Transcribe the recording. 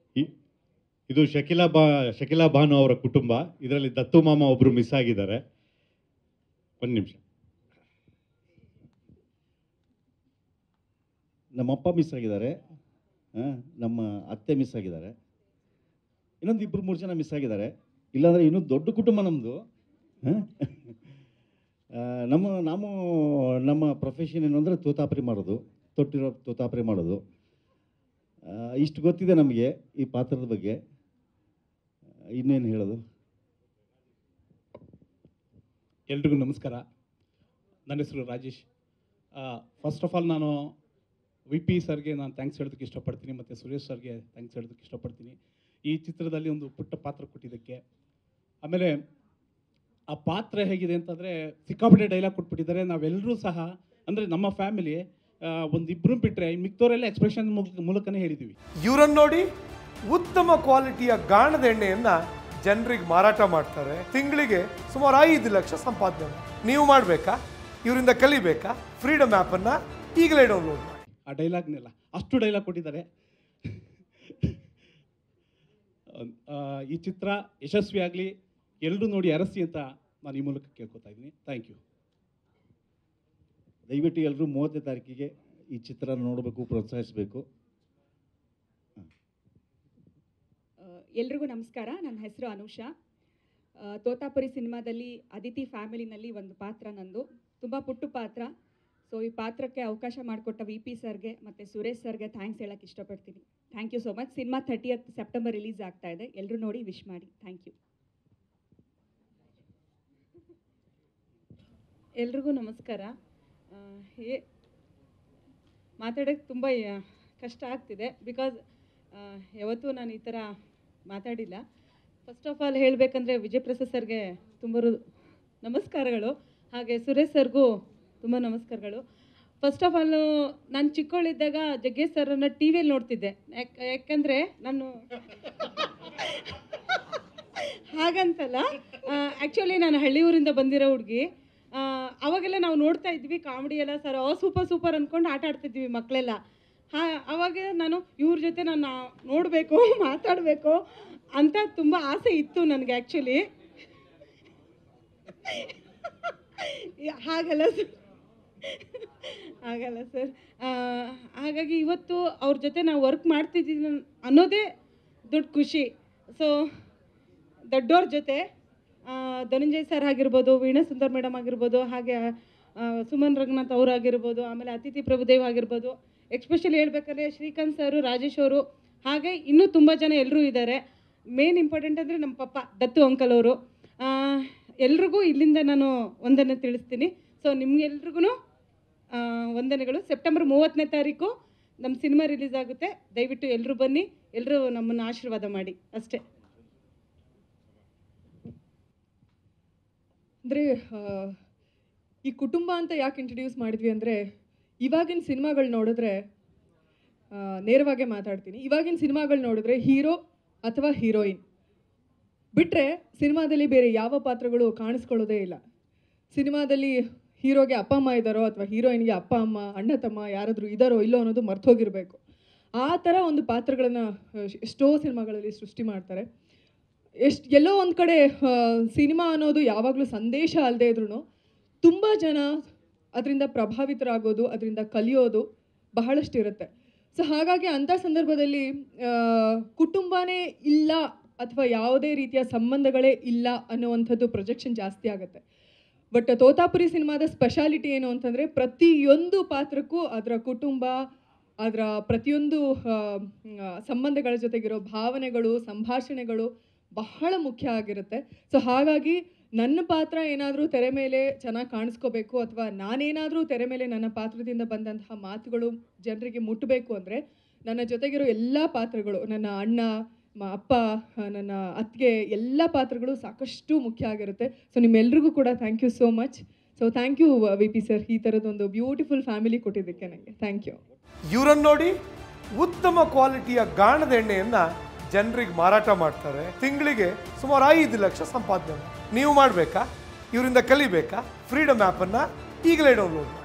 E- ಇದು ಶಕಿಲಾ ಬಾ ಶಕಿಲಾ ಬಾನು ಅವರ ಕುಟುಂಬ ಇದರಲ್ಲಿ ದತ್ತು ಮಾಮ ಒಬ್ಬರು ಮಿಸ್ ಆಗಿದ್ದಾರೆ ಒಂದು ನಿಮಿಷ ನಮ್ಮಪ್ಪ ಮಿಸ್ ಆಗಿದ್ದಾರೆ ಆ, ನಮ್ಮ ಅತ್ತೆ ಮಿಸ್ ಆಗಿದ್ದಾರೆ ಇನ್ನೊಂದು ಇಬ್ಬರು ಮೂರು ಜನ ಮಿಸ್ ಆಗಿದ್ದಾರೆ ಇಲ್ಲಾಂದರೆ ಇನ್ನೂ ದೊಡ್ಡ ಕುಟುಂಬ ನಮ್ಮದು ನಮ್ಮ ನಾವು ನಮ್ಮ ಪ್ರೊಫೆಷನ್ ಏನು ಅಂದರೆ ತೋತಾಪರಿ ಮಾಡೋದು ತೊಟ್ಟಿರೋ ತೋತಾಪರಿ ಮಾಡೋದು ಆ, ಇಷ್ಟು ಗೊತ್ತಿದೆ ನಮಗೆ ಈ ಪಾತ್ರದ ಬಗ್ಗೆ ಇನ್ನೇನು ಹೇಳೋದು ಎಲ್ರಿಗೂ ನಮಸ್ಕಾರ ನನ್ನ ಹೆಸರು ರಾಜೇಶ್ ಫಸ್ಟ್ ಆಫ್ ಆಲ್ ನಾನು ವಿ ಪಿ ಸರ್ಗೆ ನಾನು ಥ್ಯಾಂಕ್ಸ್ ಹೇಳೋದಕ್ಕೆ ಇಷ್ಟಪಡ್ತೀನಿ ಮತ್ತು ಸುರೇಶ್ ಸರ್ಗೆ ಥ್ಯಾಂಕ್ಸ್ ಹೇಳೋದಕ್ಕೆ ಇಷ್ಟಪಡ್ತೀನಿ ಈ ಚಿತ್ರದಲ್ಲಿ ಒಂದು ಪುಟ್ಟ ಪಾತ್ರ ಕೊಟ್ಟಿದ್ದಕ್ಕೆ ಆಮೇಲೆ ಆ ಪಾತ್ರ ಹೇಗಿದೆ ಅಂತಂದರೆ ಸಿಕ್ಕಾಪಟ್ಟೆ ಡೈಲಾಗ್ ಕೊಟ್ಬಿಟ್ಟಿದ್ದಾರೆ ನಾವೆಲ್ಲರೂ ಸಹ ಅಂದರೆ ನಮ್ಮ ಫ್ಯಾಮಿಲಿ ಒಂದು ಇಬ್ಬರು ಬಿಟ್ಟರೆ ಮಿಕ್ತವರೆಲ್ಲ ಎಕ್ಸ್ಪ್ರೆಷನ್ ಮೂಲಕ ಮೂಲಕನೇ ಹೇಳಿದ್ದೀವಿ ಇವರನ್ನು ನೋಡಿ ಉತ್ತಮ ಕ್ವಾಲಿಟಿಯ ಗಾಣದ ಎಣ್ಣೆಯನ್ನ ಜನರಿಗೆ ಮಾರಾಟ ಮಾಡ್ತಾರೆ ತಿಂಗಳಿಗೆ ಸುಮಾರು ಐದು ಲಕ್ಷ ಸಂಪಾದನೆ ಮಾಡಿ. ನೀವು ಮಾಡಬೇಕಾ ಇವರಿಂದ ಕಲಿಬೇಕಾ ಫ್ರೀಡಮ್ ಆ್ಯಪನ್ನು ಈಗಲೇ ಡೌನ್ಲೋಡ್ ಮಾಡಿ ಆ ಡೈಲಾಗ್ನೆಲ್ಲ ಅಷ್ಟು ಡೈಲಾಗ್ ಕೊಟ್ಟಿದ್ದಾರೆ ಆ, ಈ ಚಿತ್ರ ಯಶಸ್ವಿ ಆಗಲಿ ಎಲ್ಲರೂ ನೋಡಿ ಅರಸಿ ಅಂತ ನಾನು ಈ ಮೂಲಕ ಕೇಳ್ಕೊತಾ ಇದ್ದೀನಿ ಥ್ಯಾಂಕ್ ಯು ದಯವಿಟ್ಟು ಎಲ್ಲರೂ ಮೂವತ್ತನೇ ತಾರೀಕಿಗೆ ಈ ಚಿತ್ರ ನೋಡಬೇಕು ಪ್ರೋತ್ಸಾಹಿಸಬೇಕು ಆ, ಎಲ್ರಿಗೂ ನಮಸ್ಕಾರ ನನ್ನ ಹೆಸರು ಅನುಷಾ ಆ, ತೋತಾಪುರಿ ಸಿನಿಮಾದಲ್ಲಿ ಅದಿತಿ ಫ್ಯಾಮಿಲಿನಲ್ಲಿ ಒಂದು ಪಾತ್ರ ನಂದು ತುಂಬ ಪುಟ್ಟು ಪಾತ್ರ ಸೊ ಈ ಪಾತ್ರಕ್ಕೆ ಅವಕಾಶ ಮಾಡಿಕೊಟ್ಟ ವಿ ಪಿ ಸರ್ಗೆ ಮತ್ತು ಸುರೇಶ್ ಸರ್ಗೆ ಥ್ಯಾಂಕ್ಸ್ ಹೇಳಕ್ಕೆ ಇಷ್ಟಪಡ್ತೀನಿ thank you so much cinema thirtieth September release ಆಗ್ತಾ ಇದೆ ಎಲ್ಲರೂ ನೋಡಿ ವಿಶ್ ಮಾಡಿ ಥ್ಯಾಂಕ್ ಯು ಎಲ್ರಿಗೂ ನಮಸ್ಕಾರ ಆ, ಏ ಮಾತಾಡೋಕ್ಕೆ ತುಂಬ ಕಷ್ಟ ಆಗ್ತಿದೆ ಬಿಕಾಸ್ ಯಾವತ್ತೂ ನಾನು ಈ ಥರ ಮಾತಾಡಿಲ್ಲ ಫಸ್ಟ್ ಆಫ್ ಆಲ್ ಹೇಳಬೇಕಂದ್ರೆ ವಿಜಯ್ ಪ್ರಸಾದ್ ಸರ್ಗೆ ತುಂಬ ಹೃ- ನಮಸ್ಕಾರಗಳು ಹಾಗೆ ಸುರೇಶ್ ಸರ್ಗೂ ತುಂಬ ನಮಸ್ಕಾರಗಳು ಫಸ್ಟ್ ಆಫ್ ಆಲು ನಾನು ಚಿಕ್ಕವಳಿದ್ದಾಗ ಜಗ್ಗೇಶ್ ಸರ್ನ ಟಿ ವಿಯಲ್ಲಿ ನೋಡ್ತಿದ್ದೆ ಯಾಕ್ ಯಾಕಂದರೆ ನಾನು ಹಾಗಂತಲ್ಲ ಆ್ಯಕ್ಚುಲಿ ನಾನು ಹಳ್ಳಿ ಊರಿಂದ ಬಂದಿರೋ ಹುಡುಗಿ ಅವಾಗೆಲ್ಲ ನಾವು ನೋಡ್ತಾ ಇದ್ವಿ ಕಾಮಿಡಿ ಎಲ್ಲ ಸರ್ ಓ ಸೂಪರ್ ಸೂಪರ್ ಅಂದ್ಕೊಂಡು ಆಟ ಆಡ್ತಿದ್ವಿ ಮಕ್ಕಳೆಲ್ಲ ಹಾ ಅವಾಗ ನಾನು ಇವ್ರ ಜೊತೆ ನಾನು ನೋಡಬೇಕು ಮಾತಾಡಬೇಕು ಅಂತ ತುಂಬ ಆಸೆ ಇತ್ತು ನನಗೆ ಆ್ಯಕ್ಚುಲಿ ಹಾಗಲ್ಲ ಸರ್ ಹಾಗಲ್ಲ ಸರ್ ಹಾಗಾಗಿ ಇವತ್ತು ಅವ್ರ ಜೊತೆ ನಾವು ವರ್ಕ್ ಮಾಡ್ತಿದ್ದೀವಿ ಅನ್ನೋದೇ ದೊಡ್ಡ ಖುಷಿ ಸೊ ದೊಡ್ಡವ್ರ ಜೊತೆ ಆ, ಧನಂಜಯ್ ಸರ್ ಆಗಿರ್ಬೋದು ವೀಣಾ ಸುಂದರ್ ಮೇಡಮ್ ಆಗಿರ್ಬೋದು ಹಾಗೆ ಆ, ಸುಮನ್ ರಂಗನಾಥ್ ಅವರು ಆಗಿರ್ಬೋದು ಆಮೇಲೆ ಅತಿಥಿ ಪ್ರಭುದೇವ್ ಆಗಿರ್ಬೋದು ಎಕ್ಸ್ಪೆಷಲಿ ಹೇಳ್ಬೇಕಾದ್ರೆ ಶ್ರೀಕಾಂತ್ ಸರು ರಾಜೇಶ್ ಅವರು ಹಾಗೆ ಇನ್ನೂ ತುಂಬ ಜನ ಎಲ್ಲರೂ ಇದ್ದಾರೆ ಮೇನ್ ಇಂಪಾರ್ಟೆಂಟ್ ಅಂದರೆ ನಮ್ಮ ಪಪ್ಪ ದತ್ತು ಅಂಕಲ್ ಅವರು ಎಲ್ರಿಗೂ ಇಲ್ಲಿಂದ ನಾನು ವಂದನೆ ತಿಳಿಸ್ತೀನಿ ಸೊ ನಿಮ್ಗೆಲ್ರಿಗೂ ವಂದನೆಗಳು ಸೆಪ್ಟೆಂಬರ್ ಮೂವತ್ತನೇ ತಾರೀಕು ನಮ್ಮ ಸಿನಿಮಾ ರಿಲೀಸ್ ಆಗುತ್ತೆ ದಯವಿಟ್ಟು ಎಲ್ಲರೂ ಬನ್ನಿ ಎಲ್ಲರೂ ನಮ್ಮನ್ನು ಆಶೀರ್ವಾದ ಮಾಡಿ ಅಷ್ಟೇ ಅಂದರೆ ಈ ಕುಟುಂಬ ಅಂತ ಯಾಕೆ ಇಂಟ್ರಡ್ಯೂಸ್ ಮಾಡಿದ್ವಿ ಅಂದರೆ ಇವಾಗಿನ ಸಿನಿಮಾಗಳು ನೋಡಿದ್ರೆ ಆ, ನೇರವಾಗೇ ಮಾತಾಡ್ತೀನಿ ಇವಾಗಿನ ಸಿನಿಮಾಗಳು ನೋಡಿದ್ರೆ ಹೀರೋ ಅಥವಾ ಹೀರೋಯಿನ್ ಬಿಟ್ಟರೆ ಸಿನಿಮಾದಲ್ಲಿ ಬೇರೆ ಯಾವ ಪಾತ್ರಗಳು ಕಾಣಿಸ್ಕೊಳ್ಳೋದೇ ಇಲ್ಲ ಸಿನಿಮಾದಲ್ಲಿ ಹೀರೋಗೆ ಅಪ್ಪ ಅಮ್ಮ ಇದ್ದಾರೋ ಅಥವಾ ಹೀರೋಯಿನ್ಗೆ ಅಪ್ಪ ಅಮ್ಮ ಅಣ್ಣ ತಮ್ಮ ಯಾರಾದರೂ ಇದ್ದಾರೋ ಇಲ್ಲೋ ಅನ್ನೋದು ಮರ್ತೋಗಿರಬೇಕು ಆ ಥರ ಒಂದು ಪಾತ್ರಗಳನ್ನು ಎಷ್ಟೋ ಸಿನಿಮಾಗಳಲ್ಲಿ ಸೃಷ್ಟಿ ಮಾಡ್ತಾರೆ ಎಷ್ಟು ಎಲ್ಲೋ ಒಂದು ಕಡೆ ಸಿನಿಮಾ ಅನ್ನೋದು ಯಾವಾಗಲೂ ಸಂದೇಶ ಅಲ್ಲದೆ ಇದ್ರೂ ತುಂಬ ಜನ ಅದರಿಂದ ಪ್ರಭಾವಿತರಾಗೋದು ಅದರಿಂದ ಕಲಿಯೋದು ಬಹಳಷ್ಟು ಇರುತ್ತೆ ಸೊ ಹಾಗಾಗಿ ಅಂಥ ಸಂದರ್ಭದಲ್ಲಿ ಆ, ಕುಟುಂಬನೇ ಇಲ್ಲ ಅಥವಾ ಯಾವುದೇ ರೀತಿಯ ಸಂಬಂಧಗಳೇ ಇಲ್ಲ ಅನ್ನುವಂಥದ್ದು ಪ್ರೊಜೆಕ್ಷನ್ ಜಾಸ್ತಿ ಆಗುತ್ತೆ ಬಟ್ ತೋತಾಪುರಿ ಸಿನಿಮಾದ ಸ್ಪೆಷಾಲಿಟಿ ಏನು ಅಂತಂದರೆ ಪ್ರತಿಯೊಂದು ಪಾತ್ರಕ್ಕೂ ಅದರ ಕುಟುಂಬ ಅದರ ಪ್ರತಿಯೊಂದು ಆ, ಆ, ಸಂಬಂಧಗಳ ಜೊತೆಗಿರೋ ಭಾವನೆಗಳು ಸಂಭಾಷಣೆಗಳು ಬಹಳ ಮುಖ್ಯ ಆಗಿರುತ್ತೆ ಸೊ ಹಾಗಾಗಿ ನನ್ನ ಪಾತ್ರ ಏನಾದರೂ ತೆರೆ ಮೇಲೆ ಚೆನ್ನಾಗಿ ಕಾಣಿಸ್ಕೋಬೇಕು ಅಥವಾ ನಾನೇನಾದರೂ ತೆರೆ ಮೇಲೆ ನನ್ನ ಪಾತ್ರದಿಂದ ಬಂದಂತಹ ಮಾತುಗಳು ಜನರಿಗೆ ಮುಟ್ಟಬೇಕು ಅಂದರೆ ನನ್ನ ಜೊತೆಗಿರೋ ಎಲ್ಲ ಪಾತ್ರಗಳು ನನ್ನ ಅಣ್ಣ ಮ ಅಪ್ಪ ಆ, ನನ್ನ ಅತ್ತಿಗೆ ಎಲ್ಲ ಪಾತ್ರಗಳು ಸಾಕಷ್ಟು ಮುಖ್ಯ ಆಗಿರುತ್ತೆ ಸೊ ನಿಮ್ಮೆಲ್ರಿಗೂ ಕೂಡ thank you so much so thank you V P sir ಈ ಥರದೊಂದು ಬ್ಯೂಟಿಫುಲ್ ಫ್ಯಾಮಿಲಿ ಕೊಟ್ಟಿದ್ದಕ್ಕೆ ನನಗೆ ಥ್ಯಾಂಕ್ ಯು ಇವರನ್ನು ನೋಡಿ ಉತ್ತಮ ಕ್ವಾಲಿಟಿಯ ಗಾಣದ ಎಣ್ಣೆಯನ್ನ ಜನರಿಗೆ ಮಾರಾಟ ಮಾಡ್ತಾರೆ ತಿಂಗಳಿಗೆ ಸುಮಾರು ಐದು ಲಕ್ಷ ಸಂಪಾದನೆ ಮಾಡಿ. ನೀವು ಮಾಡಬೇಕಾ ಇವರಿಂದ ಕಲಿಬೇಕಾ ಫ್ರೀಡಮ್ ಆ್ಯಪನ್ನು ಈಗಲೇ ಡೌನ್ಲೋಡ್ ಮಾಡಿ